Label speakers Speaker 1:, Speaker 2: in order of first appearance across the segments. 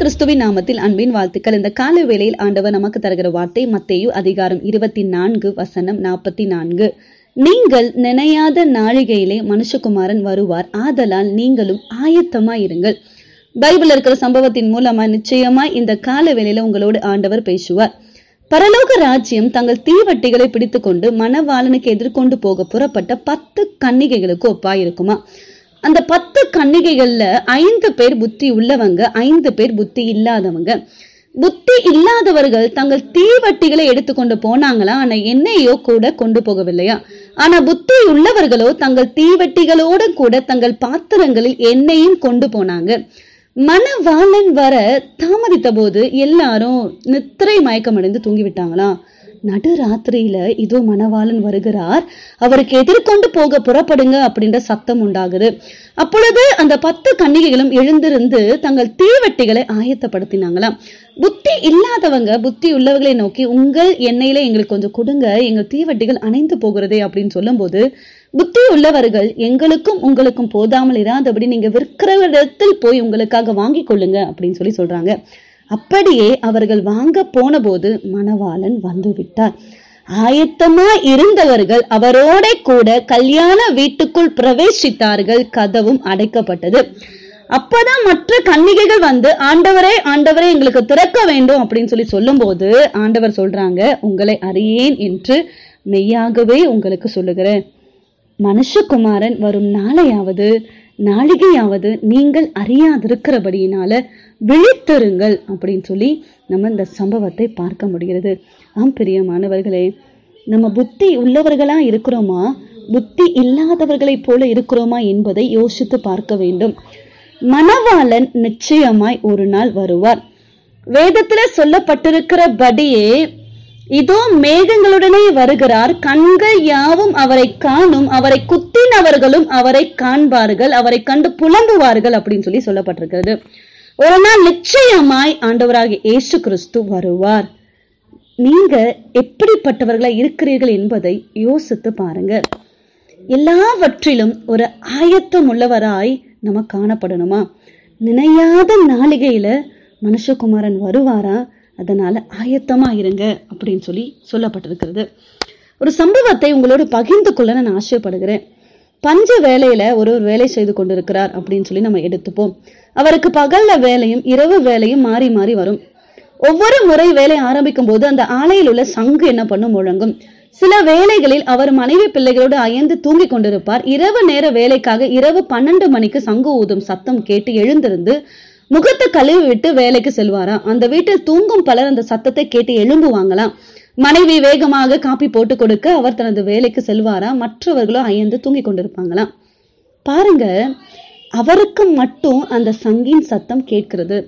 Speaker 1: கிறிஸ்துவின் நாமத்தில் அன்பின் வாழ்த்துக்கள் இந்த கால வேளையில் ஆண்டவர் நமக்கு தருகிற வார்த்தை மத்தேயு அதிகாரம் இருபத்தி நான்கு வசனம் நாற்பத்தி நான்கு நீங்கள் நினையாத நாழிகையிலே மனுஷகுமாரன் வருவார் ஆதலால் நீங்களும் ஆயத்தமாயிருங்கள் பைபிள் இருக்கிற சம்பவத்தின் மூலமா நிச்சயமா இந்த கால வேளையில உங்களோடு ஆண்டவர் பேசுவார் பரலோக ராஜ்யம் தங்கள் தீவட்டிகளை பிடித்துக்கொண்டு மணவாளனுக்கு எதிர்கொண்டு போக புறப்பட்ட பத்து கன்னிகைகளுக்கு ஒப்பாயிருக்குமா அந்த பத்து கன்னிகைகள்ல ஐந்து பேர் புத்தி உள்ளவங்க ஐந்து பேர் புத்தி இல்லாதவங்க புத்தி இல்லாதவர்கள் தங்கள் தீவட்டிகளை எடுத்துக்கொண்டு போனாங்களா ஆனா எண்ணெயோ கூட கொண்டு போகவில்லையா ஆனா புத்தி உள்ளவர்களோ தங்கள் தீவட்டிகளோடு கூட தங்கள் பாத்திரங்களில் எண்ணெயும் கொண்டு போனாங்க மணவாளன் வர தாமதித்த போது எல்லாரும் நித்திரை மயக்கமடைந்து தூங்கி விட்டாங்களா நடுராத்திரியில இதோ மணவாளன் வருகிறார் அவருக்கு எதிர்கொண்டு போக புறப்படுங்க அப்படின்ற சத்தம் உண்டாகுது அப்பொழுது அந்த பத்து கன்னிகைகளும் எழுந்திருந்து தங்கள் தீவட்டிகளை ஆயத்தப்படுத்தினாங்களாம் புத்தி இல்லாதவங்க புத்தி உள்ளவர்களை நோக்கி உங்கள் எண்ணெயில எங்களுக்கு கொஞ்சம் கொடுங்க எங்கள் தீவட்டிகள் அணைந்து போகிறதே அப்படின்னு சொல்லும்போது புத்தி உள்ளவர்கள் எங்களுக்கும் உங்களுக்கும் போதாமல் இராதபடி நீங்க விற்கிற இடத்தில் போய் உங்களுக்காக வாங்கி கொள்ளுங்க அப்படின்னு சொல்லி சொல்றாங்க அப்படியே அவர்கள் வாங்க போன போது மணவாளன் வந்து விட்டார் ஆயத்தமா இருந்தவர்கள் அவரோட கூட கல்யாண வீட்டுக்குள் பிரவேசித்தார்கள் கதவும் அடைக்கப்பட்டது அப்பதான் மற்ற கன்னிகைகள் வந்து ஆண்டவரே ஆண்டவரே எங்களுக்கு திறக்க வேண்டும் அப்படின்னு சொல்லி சொல்லும்போது ஆண்டவர் சொல்றாங்க உங்களை அறியேன் என்று மெய்யாகவே உங்களுக்கு சொல்லுகிறேன் மனுஷகுமாரன் வரும் நாளையாவது நாளிகையாவது நீங்கள் அறியாதிருக்கிறபடியினால விழித்திருங்கள் அப்படின்னு சொல்லி நம்ம இந்த சம்பவத்தை பார்க்க முடிகிறது ஆம் பிரியமானவர்களே நம்ம புத்தி உள்ளவர்களா இருக்கிறோமா புத்தி இல்லாதவர்களைப் போல இருக்கிறோமா என்பதை யோசித்து பார்க்க வேண்டும் மணவாளன் நிச்சயமாய் ஒரு நாள் வருவார் வேதத்துல சொல்லப்பட்டிருக்கிறபடியே இதோ மேகங்களுடனே வருகிறார் கண்கள் யாவும் அவரை காணும் அவரை குத்தினவர்களும் அவரை காண்பார்கள் அவரை கண்டு புலம்புவார்கள் அப்படின்னு சொல்லி சொல்லப்பட்டிருக்கிறது ஒரு நாள் நிச்சயமாய் ஆண்டவராகிய இயேசு கிறிஸ்து வருவார் நீங்க எப்படிப்பட்டவர்களா இருக்கிறீர்கள் என்பதை யோசித்து பாருங்க எல்லாவற்றிலும் ஒரு ஆயத்தம் உள்ளவராய் நம்ம காணப்படணுமா நினையாத நாளிகையில மனுஷகுமாரன் வருவாரா அதனால ஆயத்தமா இருங்க அப்படின்னு சொல்லி சொல்லப்பட்டிருக்கிறது ஒரு சம்பவத்தை உங்களோடு பகிர்ந்து கொள்ள நான் ஆசைப்படுகிறேன் பஞ்ச வேலையில ஒரு ஒரு வேலை செய்து கொண்டிருக்கிறார் அப்படின்னு சொல்லி நம்ம எடுத்துப்போம் அவருக்கு பகல்ல வேலையும் இரவு வேலையும் மாறி மாறி வரும் ஒவ்வொரு முறை வேலை ஆரம்பிக்கும் போது அந்த ஆலையில் உள்ள சங்கு என்ன பண்ணும் முழங்கும் சில வேலைகளில் அவர் மனைவி பிள்ளைகளோடு அயர்ந்து தூங்கி கொண்டிருப்பார் இரவு நேர வேலைக்காக இரவு பன்னெண்டு மணிக்கு சங்கு ஊதும் சத்தம் கேட்டு எழுந்திருந்து முகத்தை கழுவி விட்டு வேலைக்கு செல்வாராம் அந்த வீட்டில் தூங்கும் பலர் அந்த சத்தத்தை கேட்டு எழும்புவாங்களாம் மனைவி வேகமாக காப்பி போட்டு கொடுக்க அவர் தனது வேலைக்கு செல்வாராம் மற்றவர்களோ அயர்ந்து தூங்கி கொண்டிருப்பாங்களாம் பாருங்க அவருக்கு மட்டும் அந்த சங்கின் சத்தம் கேட்கிறது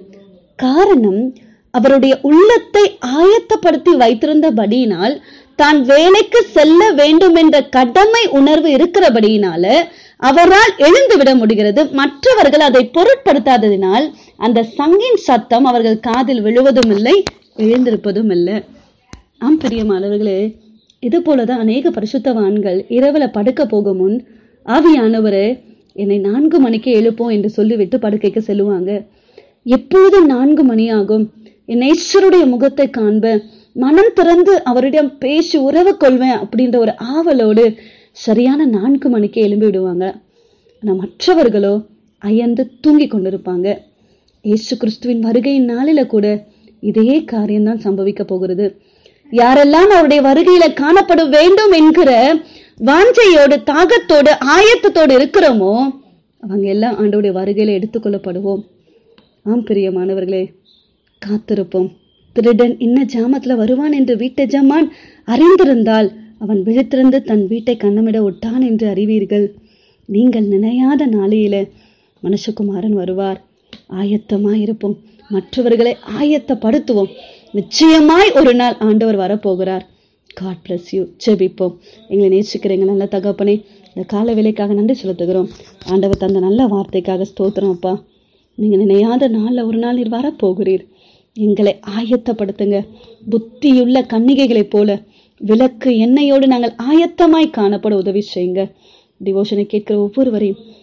Speaker 1: காரணம் அவருடைய உள்ளத்தை ஆயத்தப்படுத்தி வைத்திருந்தபடியினால் தான் வேலைக்கு செல்ல வேண்டும் என்ற கடமை உணர்வு இருக்கிறபடியினால அவரால் எழுந்து விட முடிகிறது மற்றவர்கள் அதை பொருட்படுத்தாததினால் அந்த சங்கின் சத்தம் அவர்கள் காதில் விழுவதும் இல்லை எழுந்திருப்பதும் இல்லை ஆம் பிரியமானவர்களே இது போலதான் அநேக பரிசுத்தவான்கள் இரவுல படுக்க போகும் முன் ஆவியானவரே என்னை நான்கு மணிக்கு எழுப்போம் என்று சொல்லிவிட்டு படுக்கைக்கு செல்லுவாங்க எப்பொழுதும் நான்கு மணி ஆகும் என் ஈஸ்வருடைய முகத்தை காண்பேன் மனம் திறந்து அவரிடம் பேசி உறவு கொள்வேன் அப்படின்ற ஒரு ஆவலோடு சரியான நான்கு மணிக்கு எழும்பி விடுவாங்க ஆனா மற்றவர்களோ அயர்ந்து தூங்கி கொண்டிருப்பாங்க இயேசு கிறிஸ்துவின் வருகையின் நாளில கூட இதே காரியம்தான் சம்பவிக்க போகிறது யாரெல்லாம் அவருடைய வருகையில காணப்பட வேண்டும் என்கிற வாஞ்சையோடு தாகத்தோடு ஆயத்தத்தோடு இருக்கிறோமோ அவங்க எல்லாம் ஆண்டோடைய வருகையில எடுத்துக்கொள்ளப்படுவோம் ஆம் பிரியமானவர்களே காத்திருப்போம் திருடன் இன்ன ஜாமத்துல வருவான் என்று வீட்டு ஜமான் அறிந்திருந்தால் அவன் விழித்திருந்து தன் வீட்டை கண்ணமிட விட்டான் என்று அறிவீர்கள் நீங்கள் நினையாத நாளையில மனுஷகுமாரன் வருவார் ஆயத்தமாயிருப்போம் மற்றவர்களை ஆயத்தப்படுத்துவோம் நிச்சயமாய் ஒரு நாள் ஆண்டவர் வரப்போகிறார் காட் bless யூ ஜெபிப்போம் எங்களை நேசிக்கிறீங்க நல்ல தகப்பனே இந்த கால வேலைக்காக நன்றி செலுத்துகிறோம் ஆண்டவர் தந்த நல்ல வார்த்தைக்காக ஸ்தோத்திரம் அப்பா நீங்க நினையாத நாள்ல ஒரு நாள் நீர் வரப்போகிறீர் எங்களை ஆயத்தப்படுத்துங்க புத்தியுள்ள கன்னிகைகளைப் போல விளக்கு எண்ணெயோடு நாங்கள் ஆயத்தமாய் காணப்பட உதவி செய்யுங்க டிவோஷனை கேட்கிற ஒவ்வொருவரையும்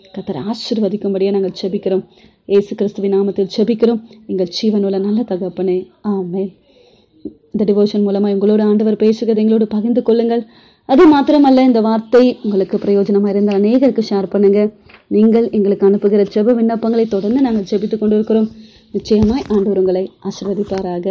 Speaker 1: கத்தரை ஆசீர்வதிக்கும்படியாக நாங்கள் ஜெபிக்கிறோம் இயேசு கிறிஸ்துவின் நாமத்தில் ஜெபிக்கிறோம் எங்கள் ஜீவனுள்ள நல்ல தகப்பனே ஆமென் இந்த டிவோஷன் மூலமாக உங்களோட ஆண்டவர் பேசுகிறதை எங்களோடு பகிர்ந்து கொள்ளுங்கள் அது மாத்திரமல்ல இந்த வார்த்தை உங்களுக்கு பிரயோஜனமாக இருந்தால் அநேகருக்கு ஷேர் பண்ணுங்க நீங்கள் எங்களுக்கு அனுப்புகிற ஜெப விண்ணப்பங்களை தொடர்ந்து நாங்கள் ஜெபித்து கொண்டிருக்கிறோம் நிச்சயமாய் ஆண்டவர் உங்களை ஆசீர்வதிப்பாராக